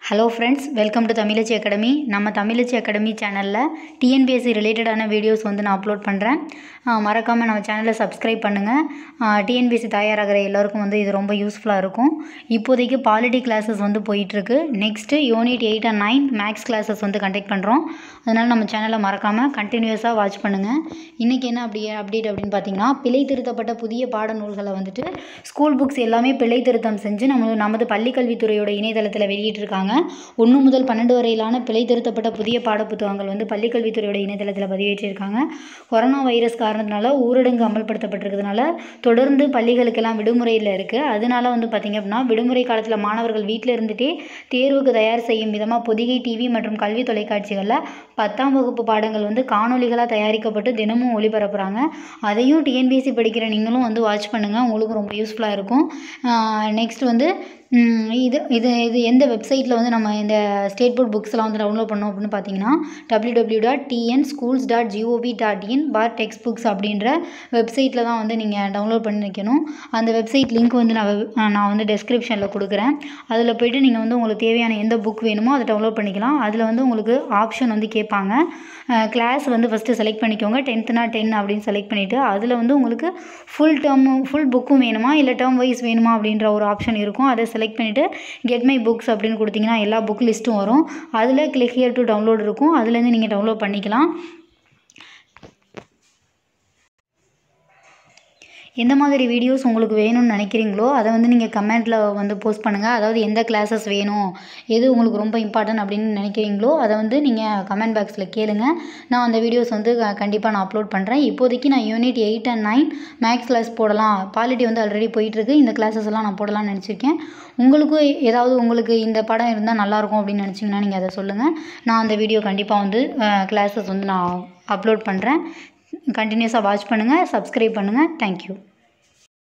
hello friends welcome to Tamizhachi academy நம்ம Tamizhachi academy சேனலில் TNPSC ரிலேட்டடான வீடியோஸ் வந்து நான் அப்லோட் பண்ணுறேன் மறக்காமல் நம்ம சேனலை சப்ஸ்கிரைப் பண்ணுங்கள் டிஎன்பிஎஸ்சி தயாராகிற எல்லாருக்கும் வந்து இது ரொம்ப யூஸ்ஃபுல்லாக இருக்கும் இப்போதைக்கு பாலிட்டி கிளாஸஸ் வந்து போயிட்டுருக்கு next unit eight and nine maths classes வந்து கண்டக்ட் பண்ணுறோம் அதனால் நம்ம சேனலை மறக்காமல் கண்டினியூஸாக வாட்ச் பண்ணுங்கள் இன்றைக்கி என்ன அப்படி அப்டேட் அப்படின்னு பார்த்தீங்கன்னா பிழை திருத்தப்பட்ட புதிய பாடநூல்களை வந்துட்டு ஸ்கூல் புக்ஸ் எல்லாமே பிழை திருத்தம் செஞ்சு நம்ம நமது பள்ளிக்கல்வித்துறையோட இணையதளத்தில் வெளியிட்டிருக்காங்க ஒன்று முதல் பன்னெண்டு வரையிலான பிழை திருத்தப்பட்ட புதிய பாடப்புத்தகங்கள் வந்து பள்ளிக்கல்வித்துறையோட இணையதளத்தில் பதிவேற்றிருக்காங்க கொரோனா வைரஸ் காரணத்தினால ஊரடங்கு அமல்படுத்தப்பட்டிருக்கிறதுனால தொடர்ந்து பள்ளிகளுக்கெல்லாம் விடுமுறையில் இருக்குது அதனால வந்து பார்த்திங்க அப்படின்னா விடுமுறை காலத்தில் மாணவர்கள் வீட்டில் இருந்துகிட்டே தேர்வுக்கு தயார் செய்யும் விதமாக பொதிகை டிவி மற்றும் கல்வி தொலைக்காட்சிகளில் பத்தாம் வகுப்பு பாடங்கள் வந்து காணொலிகளாக தயாரிக்கப்பட்டு தினமும் ஒளிபரப்புகிறாங்க அதையும் டிஎன்பிஎஸ்சி படிக்கிற நீங்களும் வந்து வாட்ச் பண்ணுங்கள் உங்களுக்கு ரொம்ப யூஸ்ஃபுல்லாக இருக்கும் நெக்ஸ்ட் வந்து இது இது இது எந்த வெப்சைட்டில் வந்து நம்ம இந்த ஸ்டேட் போர்ட் புக்ஸ்லாம் வந்து டவுன்லோட் பண்ணோம் அப்படின்னு பார்த்தீங்கன்னா W W dot TN schools dot GOV dot in for text books அப்படின்ற வெப்சைட்டில் தான் வந்து நீங்கள் டவுன்லோட் பண்ணி வைக்கணும் அந்த வெப்சைட் லிங்க் வந்து நான் நான் வந்து டெஸ்கிரிப்ஷனில் கொடுக்குறேன் அதில் போய்ட்டு நீங்கள் வந்து உங்களுக்கு தேவையான எந்த புக் வேணுமோ அதை டவுன்லோட் பண்ணிக்கலாம் அதில் வந்து உங்களுக்கு ஆப்ஷன் வந்து கேட்பாங்க கிளாஸ் வந்து ஃபஸ்ட்டு செலக்ட் பண்ணிக்கோங்க டென்த்துனா டென் அப்படின்னு செலக்ட் பண்ணிவிட்டு அதில் வந்து உங்களுக்கு ஃபுல் டேர்மும் ஃபுல் புக்கும் வேணுமா இல்லை டேர்ம் வைஸ் வேணுமா அப்படின்ற ஒரு ஆப்ஷன் இருக்கும் அதை செலக்ட் பண்ணிவிட்டு கெட் மை புக்ஸ் அப்படின்னு கொடுத்தீங்கன்னா எல்லா புக் லிஸ்ட்டும் வரும் அதில் கிளிக் ஹியர் டு டவுன்லோட் இருக்கும் அதுலேருந்து நீங்கள் டவுன்லோட் பண்ணிக்கலாம் எந்த மாதிரி வீடியோஸ் உங்களுக்கு வேணும்னு நினைக்கிறீங்களோ அதை வந்து நீங்கள் கமெண்ட்டில் வந்து போஸ்ட் பண்ணுங்கள் அதாவது எந்த கிளாஸஸ் வேணும் எது உங்களுக்கு ரொம்ப இம்பார்ட்டன்ட் அப்படின்னு நினைக்கிறீங்களோ அதை வந்து நீங்கள் கமெண்ட் பாக்ஸில் கேளுங்க நான் அந்த வீடியோஸ் வந்து கண்டிப்பாக நான் அப்லோட் பண்ணுறேன் இப்போதைக்கு நான் unit eight and nine maths class போடலாம் பாலிட்டி வந்து ஆல்ரெடி போயிட்டுருக்கு இந்த கிளாஸஸ் எல்லாம் நான் போடலாம்னு நினச்சிருக்கேன் உங்களுக்கும் ஏதாவது உங்களுக்கு இந்த படம் இருந்தால் நல்லாயிருக்கும் அப்படின்னு நினச்சிங்கன்னா நீங்கள் அதை சொல்லுங்கள் நான் அந்த வீடியோ கண்டிப்பாக வந்து கிளாஸஸ் வந்து நான் அப்லோட் பண்ணுறேன் கண்டினியூஸாக வாட்ச் பண்ணுங்கள் சப்ஸ்கிரைப் பண்ணுங்கள் தேங்க்யூ